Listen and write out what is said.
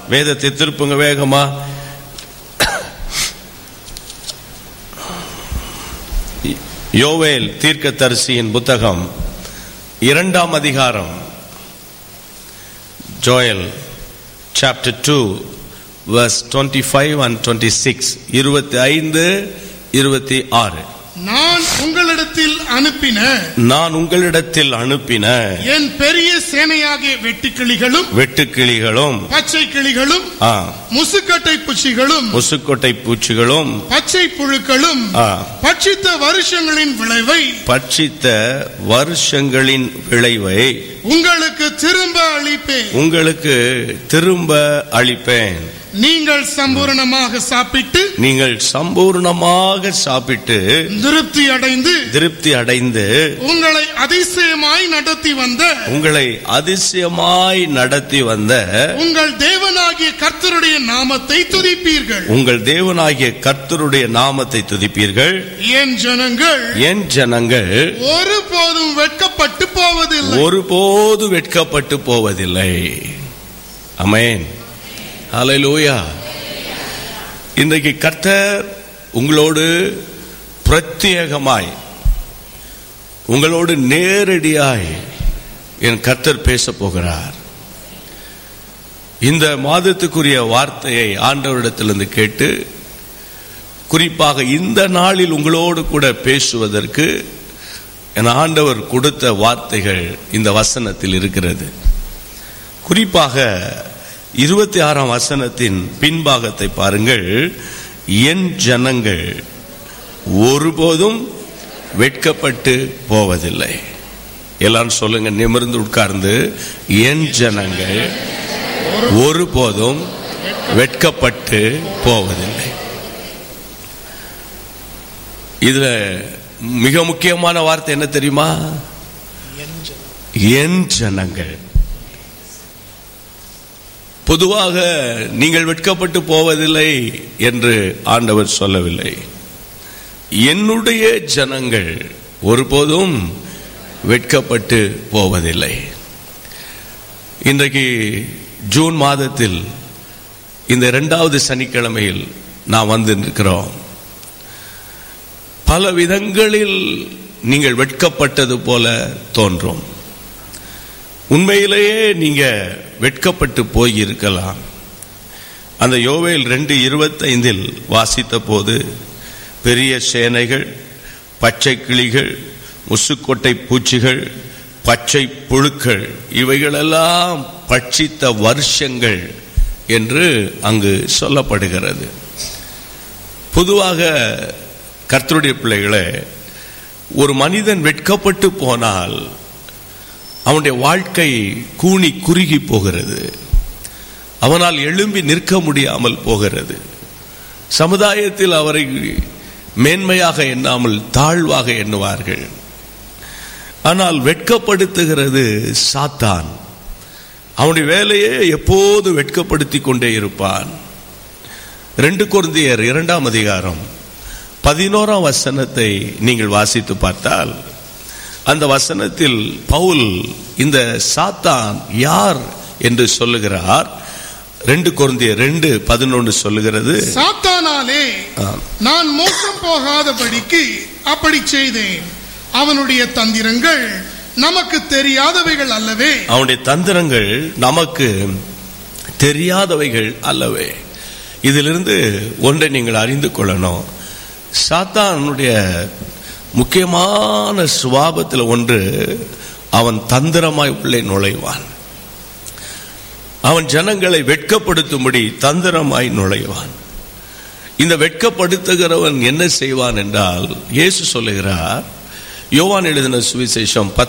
வேதத்தை திருப்புங்க வேகமா யோவேல் தீர்க்கதரிசியின் புத்தகம் இரண்டாம் அதிகாரம் Joel chapter two verse twenty five and twenty six இருபத்தி ஐந்து இருபத்தி ஆறு நான் உங்களிடத்தில் அனுப்பின நான் உங்களிடத்தில் அனுப்பின என் பெரிய சேனையாகிய வெட்டுக்கிளிகளும் வெட்டுக்கிளிகளும் பச்சை கிளிகளும் ஆ, முசுக்கட்டை பூச்சிகளும் முசுக்கொட்டை பூச்சிகளும் பச்சை புழுக்களும் ஆ, பட்சித்த வருஷங்களின் விளைவை பட்சித்த வருஷங்களின் விளைவை உங்களுக்கு திரும்ப அளிப்பேன் உங்களுக்கு திரும்ப அளிப்பேன் நீங்கள் சம்பூரணமாக சாப்பிட்டு நீங்கள் சம்பூர்ணமாக சாப்பிட்டு திருப்தி அடைந்து திருப்தி அடைந்து உங்களை அதிசயமாய் நடத்தி வந்த உங்களை அதிசயமாய் நடத்தி வந்த உங்கள் தேவனாகிய கர்த்தருடைய நாமத்தை துதிப்பீர்கள் உங்கள் தேவனாகிய கர்த்தருடைய நாமத்தை துதிப்பீர்கள் என் ஜனங்கள் என் ஜனங்கள் ஒருபோதும் வெட்கப்பட்டு போவதில்லை ஒருபோது வெட்கப்பட்டு போவதில்லை அமேன் ஹalleluya இன்றைக்கு கர்த்தர் உங்களோடு பிரத்யேகமாய் உங்களோடு நேரடியாய் என் கர்த்தர் பேச போகிறார் இந்த மாதத்துக்குரிய வார்த்தையை ஆண்டவரிடத்திலிருந்து கேட்டு குறிப்பாக இந்த நாளில் உங்களோடு கூட பேசுவதற்கு என் ஆண்டவர் கொடுத்த வார்த்தைகள் இந்த வசனத்தில் இருக்கிறது குறிப்பாக இருபத்தி ஆறாம் வசனத்தின் பின்பாகத்தை பாருங்கள் என் ஜனங்கள் ஒருபோதும் வெட்கப்பட்டு போவதில்லை எல்லாரும் சொல்லுங்க நிமிர்ந்து உட்கார்ந்து என் ஜனங்கள் ஒருபோதும் வெட்கப்பட்டு போவதில்லை இதுல மிக முக்கியமான வார்த்தை என்ன தெரியுமா என் ஜனங்கள் பொதுவாக நீங்கள் வெட்கப்பட்டு போவதில்லை என்று ஆண்டவர் சொல்லவில்லை என்னுடைய ஜனங்கள் ஒருபோதும் வெட்கப்பட்டு போவதில்லை இன்றைக்கு ஜூன் மாதத்தில் இந்த இரண்டாவது சனிக்கிழமையில் நாம் வந்து நிற்கிறோம் பல விதங்களில் நீங்கள் வெட்கப்பட்டது போல தோன்றும் உண்மையிலேயே நீங்க வெட்கப்பட்டு போய் இருக்கலாம் அந்த யோவேல் ரெண்டு இருபத்தைந்தில் வாசித்த போது பெரிய சேனைகள் பச்சை கிளிகள் முசுக்கொட்டை பூச்சிகள் பச்சை புழுக்கள் இவைகளெல்லாம் பட்சித்த வருஷங்கள் என்று அங்கு சொல்லப்படுகிறது பொதுவாக கர்த்தருடைய பிள்ளைகளே ஒரு மனிதன் வெட்கப்பட்டு போனால் அவனுடைய வாழ்க்கை கூனி குறுகி போகிறது அவனால் எழும்பி நிற்க முடியாமல் போகிறது சமுதாயத்தில் அவரை மேன்மையாக எண்ணாமல் தாழ்வாக எண்ணுவார்கள் ஆனால் வெட்கப்படுத்துகிறது சாத்தான் அவனுடைய வேலையை எப்போது வெட்கப்படுத்தி கொண்டே இருப்பான் ரெண்டு குருந்தியர் இரண்டாம் அதிகாரம் பதினோராம் வசனத்தை நீங்கள் வாசித்து பார்த்தால் அந்த வசனத்தில் பவுல் இந்த சாத்தான் யார் என்று சொல்லுகிறார் ரெண்டு குருந்திய ரெண்டு பதினொன்று சொல்லுகிறது சாத்தானாலே ஆ, நான் மோசம் போகாதபடிக்கு அப்படி செய்தேன் அவனுடைய தந்திரங்கள் நமக்கு தெரியாதவைகள் அல்லவே அவனுடைய தந்திரங்கள் நமக்கு தெரியாதவைகள் அல்லவே இதிலிருந்து ஒன்றை நீங்கள் அறிந்து கொள்ளணும் சாத்தானுடைய முக்கியமான சுபாவத்தில் ஒன்று அவன் தந்திரமாய் உள்ளே நுழைவான் அவன் ஜனங்களை வெட்கப்படுத்தும்படி தந்திரமாய் நுழைவான் இந்த வெட்கப்படுத்துகிறவன் என்ன செய்வான் என்றால் இயேசு சொல்லுகிறார் யோவான் எழுதின சுவிசேஷம்